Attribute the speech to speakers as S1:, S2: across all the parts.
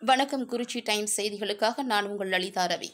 S1: வணக்கம் குறிச்சி டைம்ஸ் செய்திகளுக்காக நான் உங்கள் லலிதா ரவி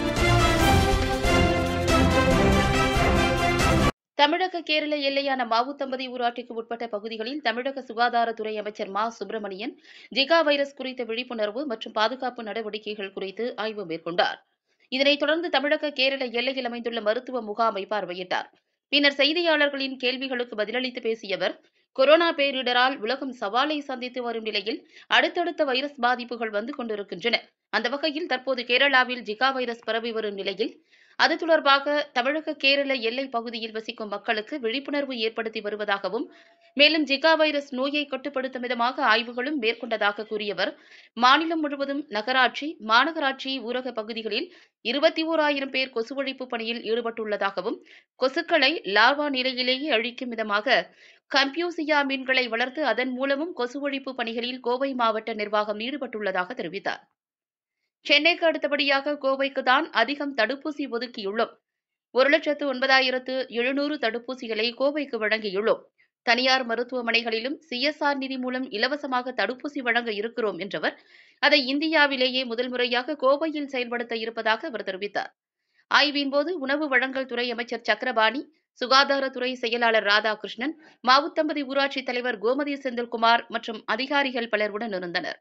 S1: தமிழக கேரள எல்லையான மாவுத்தம்பதி ஊராட்சிக்கு உட்பட்ட பகுதிகளில் தமிழக சுகாதாரத்துறை அமைச்சர் மா சுப்பிரமணியன் ஜிகா வைரஸ் குறித்த விழிப்புணர்வு மற்றும் பாதுகாப்பு நடவடிக்கைகள் குறித்து ஆய்வு மேற்கொண்டார் இதனைத் தொடர்ந்து தமிழக கேரள எல்லையில் அமைந்துள்ள மருத்துவ முகாமை பார்வையிட்டார் பின்னர் செய்தியாளர்களின் கேள்விகளுக்கு பதிலளித்து பேசிய அவர் கொரோனா பேரிடரால் உலகம் சவாலை சந்தித்து வரும் நிலையில் அடுத்தடுத்த வைரஸ் பாதிப்புகள் வந்து கொண்டிருக்கின்றன அந்த வகையில் தற்போது கேரளாவில் ஜிகா வைரஸ் பரவி வரும் நிலையில் அது தொடர்பாக தமிழக கேரள எல்லை பகுதியில் வசிக்கும் மக்களுக்கு விழிப்புணர்வு ஏற்படுத்தி வருவதாகவும் மேலும் ஜிகா வைரஸ் நோயை கட்டுப்படுத்தும் விதமாக ஆய்வுகளும் மேற்கொண்டதாக கூறியவர் மாநிலம் முழுவதும் நகராட்சி மாநகராட்சி ஊரக பகுதிகளில் இருபத்தி ஓராயிரம் பேர் கொசு ஒழிப்பு பணியில் ஈடுபட்டுள்ளதாகவும் கொசுக்களை லார்வா நிலையிலேயே அழிக்கும் விதமாக கம்பியூசியா மீன்களை வளர்த்து அதன் மூலமும் கொசு ஒழிப்பு பணிகளில் கோவை மாவட்ட நிர்வாகம் ஈடுபட்டுள்ளதாக தெரிவித்தார் சென்னைக்கு அடுத்தபடியாக கோவைக்கு தான் அதிகம் தடுப்பூசி ஒதுக்கியுள்ளோம் ஒரு லட்சத்து ஒன்பதாயிரத்து எழுநூறு தடுப்பூசிகளை கோவைக்கு வழங்கியுள்ளோம் தனியார் மருத்துவமனைகளிலும் சிஎஸ்ஆர் நிதி மூலம் இலவசமாக தடுப்பூசி வழங்க இருக்கிறோம் என்றவர் அதை இந்தியாவிலேயே முதல் முறையாக கோவையில் செயல்படுத்த இருப்பதாக அவர் தெரிவித்தார் ஆய்வின்போது உணவு வழங்கல் துறை அமைச்சர் சக்கரபாணி சுகாதாரத்துறை செயலாளர் ராதாகிருஷ்ணன் மாவுத்தம்பதி ஊராட்சி தலைவர் கோமதி செந்தில்குமார் மற்றும் அதிகாரிகள் பலர் உடன் இருந்தனர்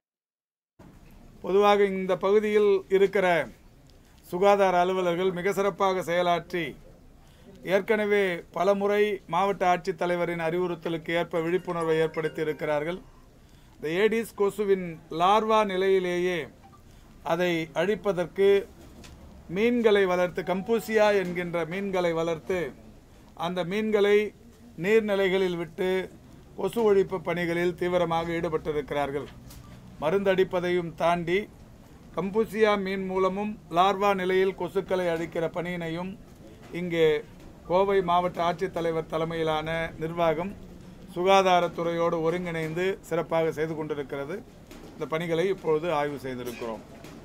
S2: பொதுவாக இந்த பகுதியில் இருக்கிற சுகாதார அலுவலர்கள் மிக சிறப்பாக செயலாற்றி ஏற்கனவே பலமுறை மாவட்ட ஆட்சித்தலைவரின் அறிவுறுத்தலுக்கு ஏற்ப விழிப்புணர்வை ஏற்படுத்தி இருக்கிறார்கள் இந்த ஏடிஸ் கொசுவின் லார்வா நிலையிலேயே அதை அழிப்பதற்கு மீன்களை வளர்த்து கம்பூசியா என்கின்ற மீன்களை வளர்த்து அந்த மீன்களை நீர்நிலைகளில் விட்டு கொசு ஒழிப்பு பணிகளில் தீவிரமாக ஈடுபட்டிருக்கிறார்கள் மருந்தடிப்பதையும் தாண்டி கம்பூசியா மீன் மூலமும் லார்வா நிலையில் கொசுக்களை அழிக்கிற பணியினையும் இங்கே கோவை மாவட்ட ஆட்சித்தலைவர் தலைமையிலான நிர்வாகம் சுகாதாரத்துறையோடு ஒருங்கிணைந்து சிறப்பாக செய்து கொண்டிருக்கிறது இந்த பணிகளை இப்பொழுது ஆய்வு செய்திருக்கிறோம்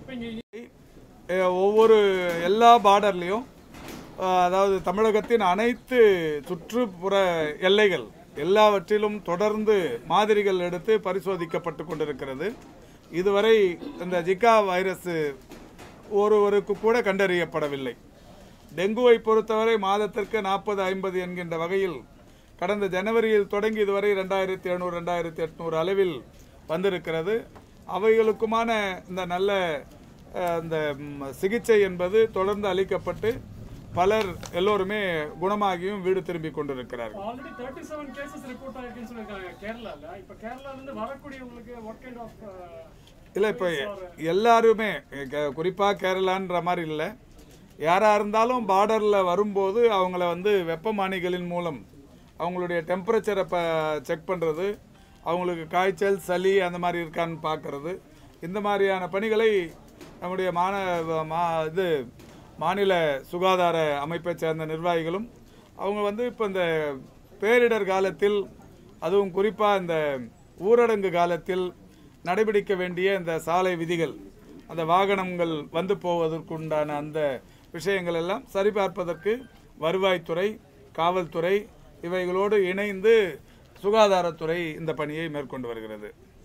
S2: அஹ் ஒவ்வொரு எல்லா பார்டர்லேயும் அதாவது தமிழகத்தின் அனைத்து சுற்றுப்புற எல்லைகள் எல்லாவற்றிலும் தொடர்ந்து மாதிரிகள் எடுத்து பரிசோதிக்கப்பட்டு கொண்டிருக்கிறது இதுவரை இந்த ஜிகா வைரஸ் ஒருவருக்கு கூட கண்டறியப்படவில்லை டெங்குவை பொறுத்தவரை மாதத்திற்கு நாற்பது ஐம்பது என்கின்ற வகையில் கடந்த ஜனவரியில் தொடங்கி இதுவரை ரெண்டாயிரத்தி எழுநூறு ரெண்டாயிரத்தி எட்நூறு அளவில் வந்திருக்கிறது அவைகளுக்குமான இந்த நல்ல அஹ், இந்த ம், சிகிச்சை என்பது தொடர்ந்து அளிக்கப்பட்டு பலர் எல்லோருமே குணமாகியும் வீடு திரும்பி கொண்டிருக்கிறார்கள்
S3: already thirty seven cases report ஆயிருக்குன்னு சொல்லியிருக்காங்க கேரளால இப்ப கேரளால இருந்து வரக்கூடியவங்களுக்கு வாட் கைண்ட் ஆஃப்
S2: இல்லை இப்போ எல்லாருமே க- குறிப்பா கேரளான்ற மாதிரி இல்லை யாராக இருந்தாலும் பார்டரில் வரும்போது அவங்கள வந்து வெப்பமானிகளின் மூலம் அவங்களுடைய டெம்பரேச்சரை இப்போ செக் பண்ணுறது அவங்களுக்கு காய்ச்சல் சளி அந்த மாதிரி இருக்கான்னு பார்க்கறது இந்த மாதிரியான பணிகளை நம்முடைய மான மா இது மாநில சுகாதார அமைப்பைச் சேர்ந்த நிர்வாகிகளும் அவங்க வந்து இப்போ இந்த பேரிடர் காலத்தில் அதுவும் குறிப்பாக இந்த ஊரடங்கு காலத்தில் நடைபிடிக்க வேண்டிய இந்த சாலை விதிகள் அந்த வாகனங்கள் வந்து போவதற்குண்டான அந்த விஷயங்கள் எல்லாம் சரிபார்ப்பதற்கு வருவாய்த்துறை காவல்துறை இவைகளோடு இணைந்து சுகாதாரத்துறை இந்த பணியை மேற்கொண்டு வருகிறது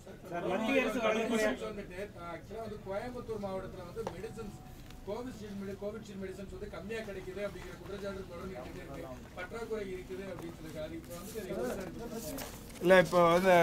S4: வந்துட்டு ஆக்சுவலா வந்து கோயம்புத்தூர் மாவட்டத்துல வந்து மெடிசன்ஸ் கோவிஷீல்டு மெடி கோவிஷீல்டு மெடிசன்ஸ் வந்து கம்மியா கிடைக்குது அப்படிங்கிற குற்றச்சாட்டு தொடர்ந்து இருந்துட்டே இருக்கு பற்றாக்குறை இருக்குது அப்படின்னு சொல்லிருக்காரு இப்போ வந்து இது எவ்வளவு இருக்கு?
S2: இல்லை இப்போ வந்து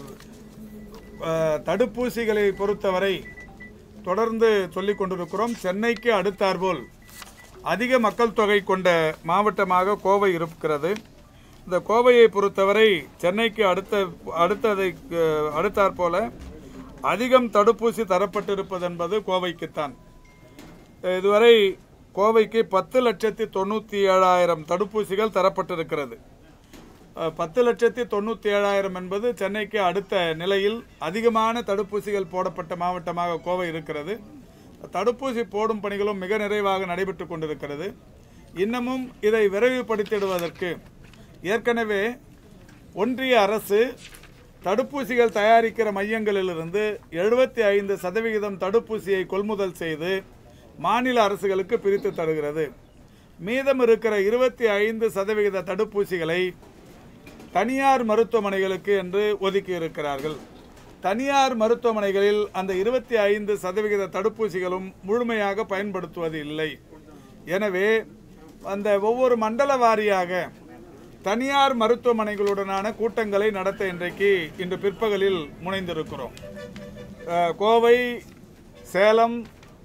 S2: அஹ், தடுப்பூசிகளை பொறுத்தவரை தொடர்ந்து சொல்லிக் கொண்டிருக்கிறோம் சென்னைக்கு அடுத்தாற்போல் அதிக மக்கள் தொகை கொண்ட மாவட்டமாக கோவை இருக்கிறது இந்த கோவையை பொறுத்தவரை சென்னைக்கு அடுத்த அடுத்ததை அஹ், அடுத்தாற்போல அதிகம் தடுப்பூசி தரப்பட்டிருப்பது என்பது கோவைக்குத்தான் இதுவரை கோவைக்கு பத்து லட்சத்தி தொண்ணூற்றி ஏழாயிரம் தடுப்பூசிகள் தரப்பட்டிருக்கிறது அஹ், பத்து லட்சத்தி தொண்ணூற்றி ஏழாயிரம் என்பது சென்னைக்கு அடுத்த நிலையில் அதிகமான தடுப்பூசிகள் போடப்பட்ட மாவட்டமாக கோவை இருக்கிறது தடுப்பூசி போடும் பணிகளும் மிக நிறைவாக நடைபெற்று கொண்டிருக்கிறது இன்னமும் இதை விரைவுபடுத்திடுவதற்கு ஏற்கனவே ஒன்றிய அரசு தடுப்பூசிகள் தயாரிக்கிற மையங்களிலிருந்து எழுபத்தி ஐந்து சதவிகிதம் தடுப்பூசியை கொள்முதல் செய்து மாநில அரசுகளுக்கு பிரித்து தருகிறது மீதம் இருக்கிற இருபத்தி ஐந்து சதவிகித தடுப்பூசிகளை தனியார் மருத்துவமனைகளுக்கு என்று ஒதுக்கி இருக்கிறார்கள் தனியார் மருத்துவமனைகளில் அந்த இருபத்தி ஐந்து சதவிகித தடுப்பூசிகளும் முழுமையாக பயன்படுத்துவது இல்லை எனவே அந்த ஒவ்வொரு மண்டல வாரியாக தனியார் மருத்துவமனைகளுடனான கூட்டங்களை நடத்த இன்றைக்கு இன்று பிற்பகலில் முனைந்திருக்கிறோம் அஹ், கோவை சேலம்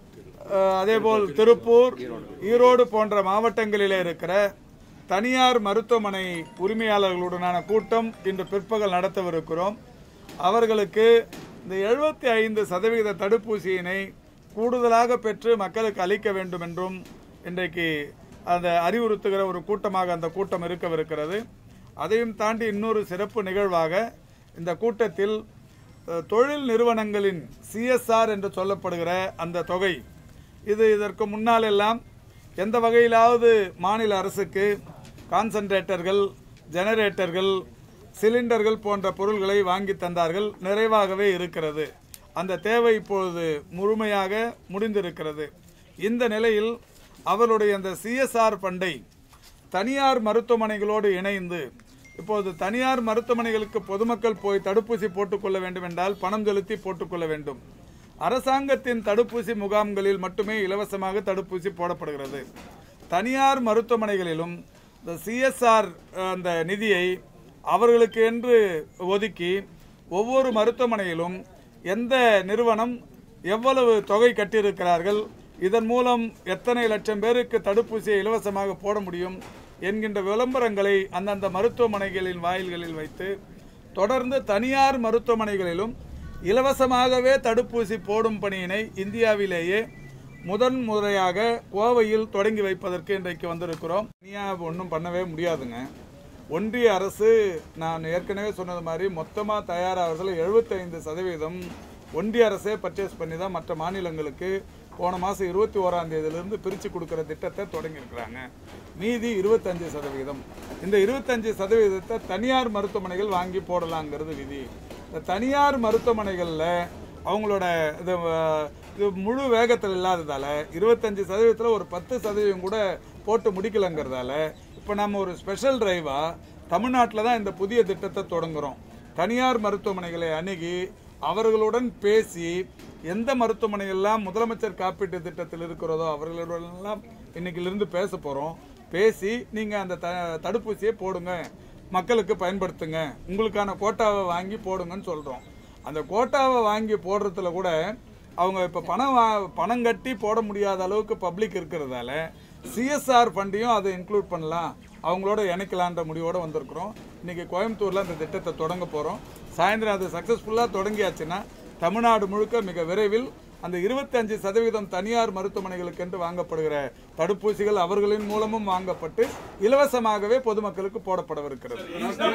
S2: அஹ், அதேபோல் திருப்பூர் ஈரோடு போன்ற மாவட்டங்களிலே இருக்கிற தனியார் மருத்துவமனை உரிமையாளர்களுடனான கூட்டம் இன்று பிற்பகல் நடத்தவிருக்கிறோம் அவர்களுக்கு இந்த எழுபத்தி ஐந்து சதவிகித தடுப்பூசியினை கூடுதலாக பெற்று மக்களுக்கு அளிக்க வேண்டும் என்றும் இன்றைக்கு அந்த அறிவுறுத்துகிற ஒரு கூட்டமாக அந்த கூட்டம் இருக்கவிருக்கிறது அதையும் தாண்டி இன்னொரு சிறப்பு நிகழ்வாக இந்த கூட்டத்தில் அஹ், தொழில் நிறுவனங்களின் சிஎஸ்ஆர் என்று சொல்லப்படுகிற அந்த தொகை இது இதற்கு முன்னால் எல்லாம் எந்த வகையிலாவது மாநில அரசுக்கு கான்சன்ட்ரேட்டர்கள் ஜெனரேட்டர்கள் சிலிண்டர்கள் போன்ற பொருள்களை வாங்கி தந்தார்கள் நிறைவாகவே இருக்கிறது அந்த தேவை இப்பொழுது முழுமையாக முடிந்திருக்கிறது இந்த நிலையில் அவருடைய அந்த சிஎஸ்ஆர் ஃபண்டை தனியார் மருத்துவமனைகளோடு இணைந்து இப்போது தனியார் மருத்துவமனைகளுக்கு பொதுமக்கள் போய் தடுப்பூசி போட்டுக்கொள்ள வேண்டும் என்றால் பணம் செலுத்தி போட்டுக்கொள்ள வேண்டும் அரசாங்கத்தின் தடுப்பூசி முகாம்களில் மட்டுமே இலவசமாக தடுப்பூசி போடப்படுகிறது தனியார் மருத்துவமனைகளிலும் இந்த சிஎஸ்ஆர் அந்த நிதியை அவர்களுக்கு என்று ஒதுக்கி ஒவ்வொரு மருத்துவமனையிலும் எந்த நிறுவனம் எவ்வளவு தொகை கட்டியிருக்கிறார்கள் இதன் மூலம் எத்தனை லட்சம் பேருக்கு தடுப்பூசியை இலவசமாக போட முடியும் என்கின்ற விளம்பரங்களை அந்தந்த மருத்துவமனைகளின் வாயில்களில் வைத்து தொடர்ந்து தனியார் மருத்துவமனைகளிலும் இலவசமாகவே தடுப்பூசி போடும் பணியினை இந்தியாவிலேயே முதன் முறையாக கோவையில் தொடங்கி வைப்பதற்கு இன்றைக்கு வந்திருக்கிறோம் தனியாக ஒன்றும் பண்ணவே முடியாதுங்க ஒன்றிய அரசு நான் ஏற்கனவே சொன்னது மாதிரி மொத்தமாக தயாராகிறதுல எழுபத்தைந்து சதவீதம் ஒன்றிய அரசே பர்ச்சேஸ் பண்ணி தான் மற்ற மாநிலங்களுக்கு போன மாதம் இருபத்தி ஓராம் தேதியிலிருந்து பிரித்து கொடுக்குற திட்டத்தை தொடங்கியிருக்கிறாங்க மீதி இருபத்தஞ்சு சதவீதம் இந்த இருபத்தஞ்சு சதவீதத்தை தனியார் மருத்துவமனைகள் வாங்கி போடலாங்கிறது விதி இந்த தனியார் மருத்துவமனைகளில் அவங்களோட இது அஹ், இது முழு வேகத்தில் இல்லாததால இருபத்தஞ்சு சதவீதத்தில் ஒரு பத்து சதவீதம் கூட போட்டு முடிக்கலங்கிறதால இப்போ நம்ம ஒரு ஸ்பெஷல் டிரைவாக தமிழ்நாட்டில் தான் இந்த புதிய திட்டத்தை தொடங்குறோம் தனியார் மருத்துவமனைகளை அணுகி அவர்களுடன் பேசி எந்த மருத்துவமனையெல்லாம் முதலமைச்சர் காப்பீட்டு திட்டத்தில் இருக்கிறதோ அவர்களுடனெல்லாம் இன்னைக்கிலிருந்து பேச போகிறோம் பேசி நீங்கள் அந்த த தடுப்பூசியை போடுங்க மக்களுக்கு பயன்படுத்துங்க உங்களுக்கான கோட்டாவை வாங்கி போடுங்கன்னு சொல்கிறோம் அந்த கோட்டாவை வாங்கி போடுறதுல கூட அவங்க இப்போ பணம் வா- பணம் கட்டி போட முடியாத அளவுக்கு பப்ளிக் இருக்கிறதால சிஎஸ்ஆர் ஃபண்டையும் அதை இன்க்ளூட் பண்ணலாம் அவங்களோட இணைக்கலான்ற முடிவோட வந்திருக்கிறோம் இன்னைக்கு கோயம்புத்தூரில் அந்த திட்டத்தை தொடங்க போகிறோம் சாயந்தரம் அது சக்ஸஸ்ஃபுல்லாக தொடங்கியாச்சுன்னா தமிழ்நாடு முழுக்க மிக விரைவில் அந்த இருபத்தஞ்சு சதவீதம் தனியார் மருத்துவமனைகளுக்கு என்று வாங்கப்படுகிற தடுப்பூசிகள் அவர்களின் மூலமும் வாங்கப்பட்டு இலவசமாகவே பொதுமக்களுக்கு போடப்படவிருக்கிறது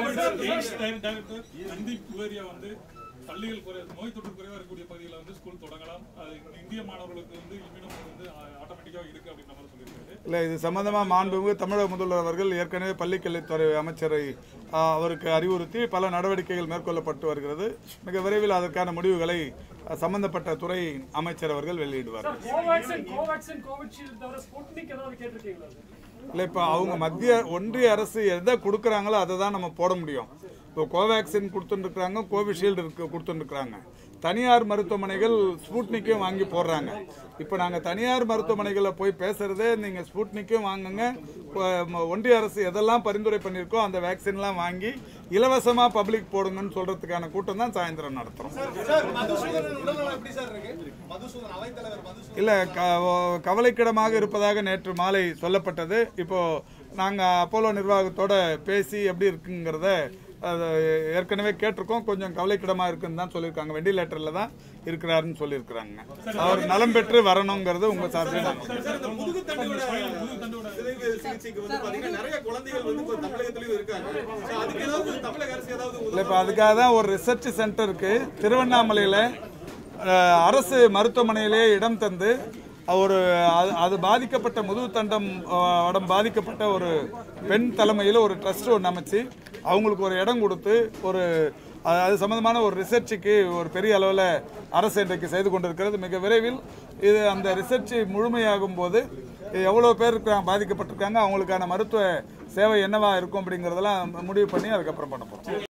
S5: நந்தி குலேரியா வந்து பள்ளிகள் குறை நோய் தொற்று குறைவா இருக்கக்கூடிய பகுதியில் வந்து ஸ்கூல் தொடங்கலாம் அது இந்திய மாணவர்களுக்கு வந்து இம்யூனோ வந்து ஆட்டோமேட்டிக்காக இருக்கு அப்படின்னு நம்ம சொல்லியிருக்காரு
S2: இல்லை இது சம்பந்தமாக மாண்புமிகு தமிழக முதல்வர் அவர்கள் ஏற்கனவே பள்ளிக்கல்வித்துறை அமைச்சரை ஆ, அவருக்கு அறிவுறுத்தி பல நடவடிக்கைகள் மேற்கொள்ளப்பட்டு வருகிறது மிக விரைவில் அதற்கான முடிவுகளை ஆ, சம்பந்தப்பட்ட துறை அமைச்சர் அவர்கள் வெளியிடுவார்
S3: சார் கோவேக்சின் கோவேக்சின் கோவிஷீல்டு தவிர ஸ்புட்னிக் ஏதாவது கேட்டிருக்கீங்களா சார்
S2: இல்லை இப்போ அவங்க மத்திய ஒன்றிய அரசு எதை கொடுக்குறாங்களோ அதை தான் நம்ம போட முடியும் இப்போ கோவேக்சின் கொடுத்துட்டுருக்குறாங்க கோவிஷீல்டு இருக்கு கொடுத்துட்டுருக்குறாங்க தனியார் மருத்துவமனைகள் ஸ்புட்னிக்கையும் வாங்கி போடுறாங்க இப்போ நாங்கள் தனியார் மருத்துவமனைகளில் போய் பேசுகிறதே நீங்கள் ஸ்புட்னிக்கும் வாங்குங்க இப்போ ம- ஒன்றிய அரசு எதெல்லாம் பரிந்துரை பண்ணியிருக்கோ அந்த வேக்சின்லாம் வாங்கி இலவசமாக பப்ளிக் போடுங்கன்னு சொல்கிறதுக்கான கூட்டம் தான் சாயந்தரம் நடத்துகிறோம்
S6: சார் மதுசூதனன் உடல்நலம் எப்படி சார் இருக்கு மதுசூதன் அவைத்தலைவர் மதுசூதன்
S2: இல்லை க ஓ- கவலைக்கிடமாக இருப்பதாக நேற்று மாலை சொல்லப்பட்டது இப்போ நாங்கள் அப்போலோ நிர்வாகத்தோட பேசி எப்படி இருக்குங்கிறத அது ஏற்கனவே கேட்டிருக்கோம் கொஞ்சம் கவலைக்கிடமாக இருக்குன்னு தான் சொல்லியிருக்காங்க வெண்டிலேட்டரில் தான் இருக்கிறாருன்னு சொல்லியிருக்கிறாங்க அவர் நலம் பெற்று வரணுங்கிறது உங்கள் சார்பில் நாங்கள்
S6: சார் இந்த முதுகு தண்டோட சிதைவு சிகிச்சைக்கு வந்து பாத்தீங்கன்னா நிறைய குழந்தைகள் வந்து இப்ப தமிழகத்திலயும் இருக்காங்க So, அதுக்கு ஏதாவது தமிழக அரசு ஏதாவது
S2: இல்லை இப்போ அதுக்காக தான் ஒரு ரிசர்ச் சென்டருக்கு திருவண்ணாமலையில் அஹ், அரசு மருத்துவமனையிலே இடம் தந்து ஒரு அது அது பாதிக்கப்பட்ட முதுகு தண்டம் அஹ், உடம் பாதிக்கப்பட்ட ஒரு பெண் தலைமையில் ஒரு ட்ரஸ்ட் ஒன்று அமைச்சு அவங்களுக்கு ஒரு இடம் கொடுத்து ஒரு அது அது சம்பந்தமான ஒரு ரிசர்ச்சுக்கு ஒரு பெரிய அளவில் அரசு இன்றைக்கு செய்து கொண்டிருக்கிறது மிக விரைவில் இது அந்த ரிசர்ச் முழுமையாகும் போது எவ்வளோ பேர் இருக்காங்க பாதிக்கப்பட்டிருக்காங்க அவங்களுக்கான மருத்துவ சேவை என்னவா இருக்கும் அப்படிங்கிறதெல்லாம் முடிவு பண்ணி அதுக்கப்புறம் பண்ண போகிறோம்